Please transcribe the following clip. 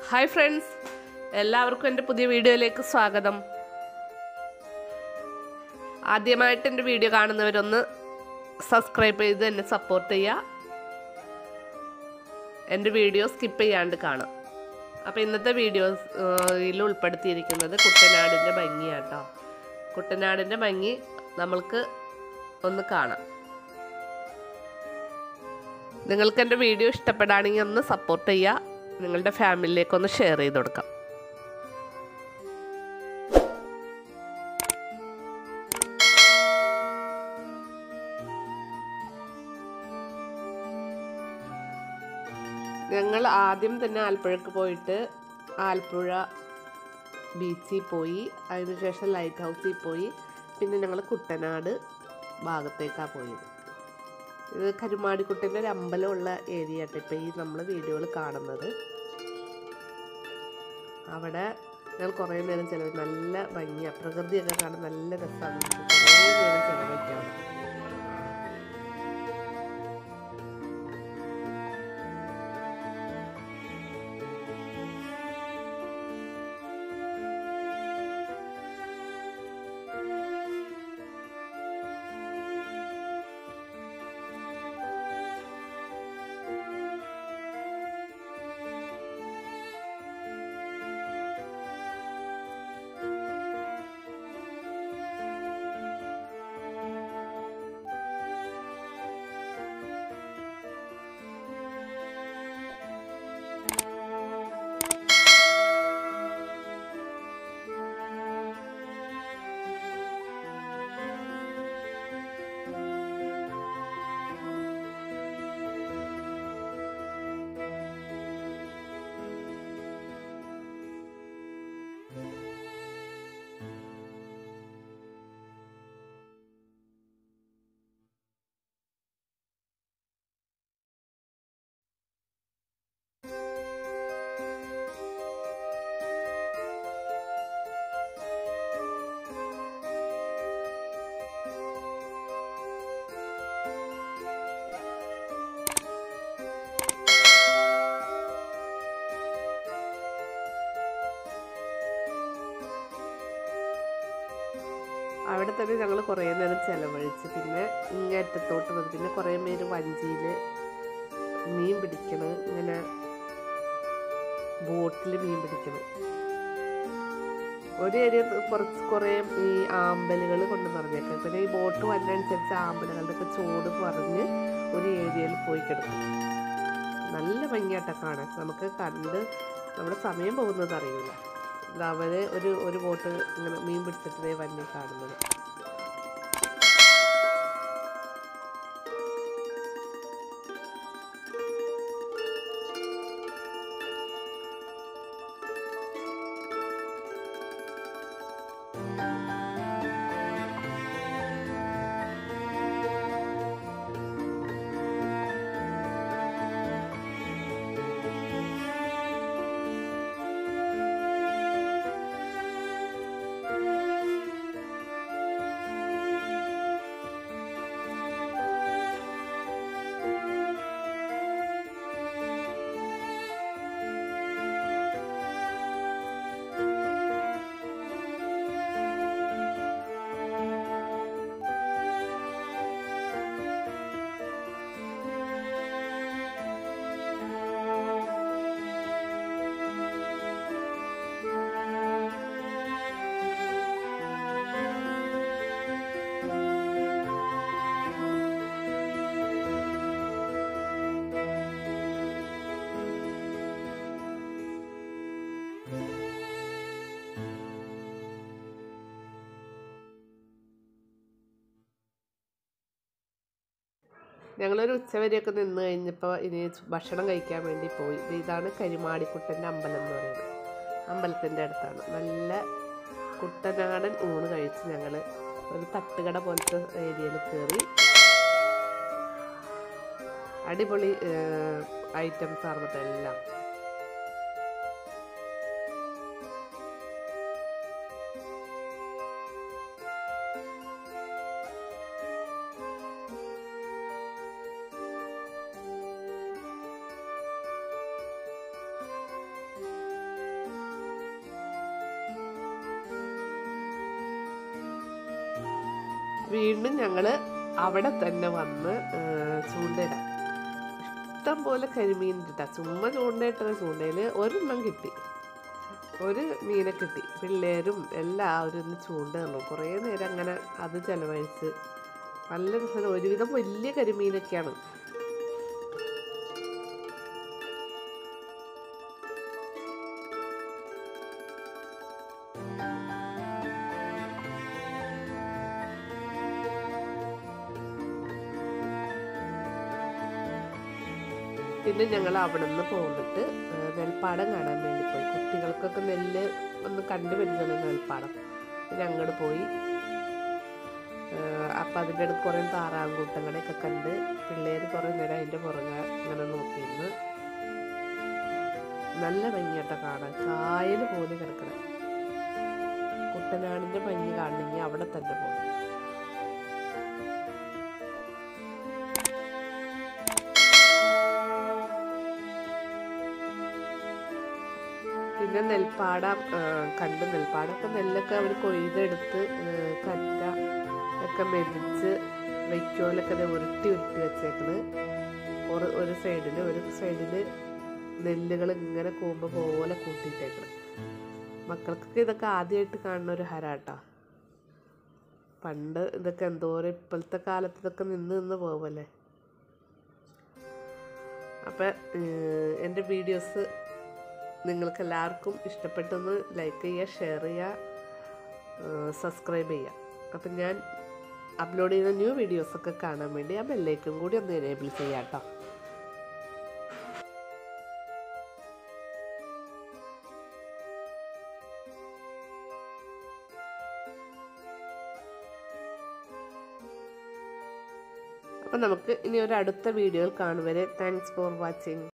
hi friends എല്ലാവർക്കും എൻ്റെ പുതിയ വീഡിയോയിലേക്ക് സ്വാഗതം ആദ്യമായിട്ട് എൻ്റെ വീഡിയോ കാണുന്നവരൊന്ന് സബ്സ്ക്രൈബ് ചെയ്ത് എന്നെ സപ്പോർട്ട് ചെയ്യുക എൻ്റെ വീഡിയോ സ്കിപ്പ് ചെയ്യാണ്ട് കാണാം അപ്പോൾ ഇന്നത്തെ വീഡിയോയിൽ ഉൾപ്പെടുത്തിയിരിക്കുന്നത് കുട്ടനാടിൻ്റെ ഭംഗിയാട്ടോ കുട്ടനാടിൻ്റെ ഭംഗി നമ്മൾക്ക് ഒന്ന് കാണാം നിങ്ങൾക്ക് എൻ്റെ വീഡിയോ ഇഷ്ടപ്പെടുകയാണെങ്കിൽ ഒന്ന് സപ്പോർട്ട് ചെയ്യുക നിങ്ങളുടെ ഫാമിലിയിലേക്ക് ഒന്ന് ഷെയർ ചെയ്ത് കൊടുക്കാം ഞങ്ങൾ ആദ്യം തന്നെ ആലപ്പുഴക്ക് പോയിട്ട് ആലപ്പുഴ ബീച്ചിൽ പോയി അതിനുശേഷം ലൈറ്റ് ഹൗസിൽ പോയി പിന്നെ ഞങ്ങൾ കുട്ടനാട് ഭാഗത്തേക്കാണ് പോയത് ഇത് കരുമാടിക്കുട്ടിൻ്റെ ഒരു അമ്പലമുള്ള ഏരിയ ആട്ടോ ഇപ്പോൾ ഈ നമ്മൾ വീഡിയോയിൽ കാണുന്നത് അവിടെ ഞങ്ങൾ കുറേ നേരം ചിലവ് നല്ല ഭംഗിയാണ് പ്രകൃതിയൊക്കെ കാണാൻ നല്ല രസമാണ് കുറേ നേരം ചിലവഴിക്കാം അവിടെ തന്നെ ഞങ്ങൾ കുറേ നേരം ചിലവഴിച്ച് പിന്നെ ഇങ്ങേറ്റത്തോട്ട് വന്നു പിന്നെ കുറേ പേര് വഞ്ചിയിൽ മീൻ പിടിക്കണം ഇങ്ങനെ ബോട്ടിൽ മീൻ പിടിക്കണം ഒരു ഏരിയ കുറച്ച് കുറേ ഈ ആമ്പലുകൾ കൊണ്ട് നിറഞ്ഞേക്കാം പിന്നെ ഈ ബോട്ട് വന്നനുസരിച്ച് ആമ്പലുകളുടെ ഒക്കെ ചോട് പറഞ്ഞ് ഒരു ഏരിയയിൽ പോയി കിടക്കും നല്ല ഭംഗിയായിട്ടാ കാണാൻ നമുക്ക് കണ്ട് നമ്മുടെ സമയം പോകുന്നത് അറിയില്ല അവര് ഒരു ഒരു ബോട്ട് ഇങ്ങനെ മീൻ പിടിച്ചിട്ടേ വന്നി കാണുന്നത് ഞങ്ങളൊരു ഉച്ചവരെയൊക്കെ നിന്ന് കഴിഞ്ഞപ്പോൾ ഇനി ഭക്ഷണം കഴിക്കാൻ വേണ്ടി പോയി ഇതാണ് കരിമാടിക്കുട്ടൻ്റെ അമ്പലം എന്ന് പറയുന്നത് അമ്പലത്തിൻ്റെ അടുത്താണ് നല്ല കുട്ടനാടൻ ഊണ് കഴിച്ച് ഞങ്ങൾ ഒരു തട്ടുകട പോലത്തെ ഏരിയയിൽ കയറി അടിപൊളി ഐറ്റംസ് ആർന്നിട്ട് എല്ലാം വീണ്ടും ഞങ്ങൾ അവിടെ തന്നെ വന്ന് ഏഹ്, ചൂണ്ടയിടാൻ ഇഷ്ടം പോലെ കരിമീൻ കിട്ടാ ചുമ്മാ ചൂണ്ടയിട്ടത് ചൂണ്ടയിൽ ഒരെണ്ണം കിട്ടി ഒരു മീനെ കിട്ടി പിള്ളേരും എല്ലാവരും ഇന്ന് ചൂണ്ട തന്നു കുറേ നേരം അങ്ങനെ അത് ചെലവഴിച്ച് നല്ല രസം ഒരുവിധം വലിയ കരിമീനൊക്കെയാണ് പിന്നെ ഞങ്ങൾ അവിടെ നിന്ന് പോന്നിട്ട് ഏഹ്, നെൽപ്പാടം കാണാൻ വേണ്ടി പോയി കുട്ടികൾക്കൊക്കെ നെല്ല് ഒന്ന് കണ്ടുവരുന്നത് നെൽപ്പാടം പിന്നെ അങ്ങോട്ട് പോയി ഏഹ്, അപ്പം അതിൻ്റെ അടുത്ത് കുറേ താറാങ്കൂട്ടങ്ങളെയൊക്കെ കണ്ട് പിള്ളേർ കുറേ നേരം അതിൻ്റെ പുറകെ അങ്ങനെ നോക്കിയിരുന്നു നല്ല ഭംഗിയാട്ടോ കാണാൻ കായൽ പോലെ കിടക്കണം കുട്ടനാടിൻ്റെ ഭംഗി കാണണമെങ്കിൽ അവിടെ തന്നെ പോകണം പിന്നെ നെൽപ്പാടം ആ, കണ്ട് നെൽപ്പാടമൊക്കെ നെല്ലൊക്കെ അവർ കൊയ്തെടുത്ത് ആ, കറ്റ ഒക്കെ മെതിച്ച് വൈക്കോലൊക്കെ ദേ ഉരുട്ടി ഉരുട്ടി വെച്ചേക്കണ് ഒരു ഒരു സൈഡിൽ ഒരു സൈഡിൽ നെല്ലുകൾ ഇങ്ങനെ കൂമ്പ് പോലെ കൂട്ടിയിട്ടേക്കണ് മക്കൾക്കൊക്കെ ഇതൊക്കെ ആദ്യമായിട്ട് കാണുന്ന ഒരു ഹരാട്ടാ പണ്ട് ഇതൊക്കെ എന്തോരം ഇപ്പോഴത്തെ കാലത്ത് ഇതൊക്കെ നിന്ന് നിന്ന് പോവല്ലേ അപ്പം എൻ്റെ വീഡിയോസ് നിങ്ങൾക്ക് എല്ലാവർക്കും ഇഷ്ടപ്പെട്ടൊന്ന് ലൈക്ക് ചെയ്യുക ഷെയർ ചെയ്യുക സബ്സ്ക്രൈബ് ചെയ്യുക അപ്പം ഞാൻ അപ്ലോഡ് ചെയ്യുന്ന ന്യൂ വീഡിയോസൊക്കെ കാണാൻ വേണ്ടി ആ ബെല്ലേക്കും കൂടി ഒന്ന് എനേബിൾ ചെയ്യാം കേട്ടോ അപ്പം നമുക്ക് ഇനി ഒരു അടുത്ത വീഡിയോയിൽ കാണുവരെ താങ്ക്സ് ഫോർ വാച്ചിങ്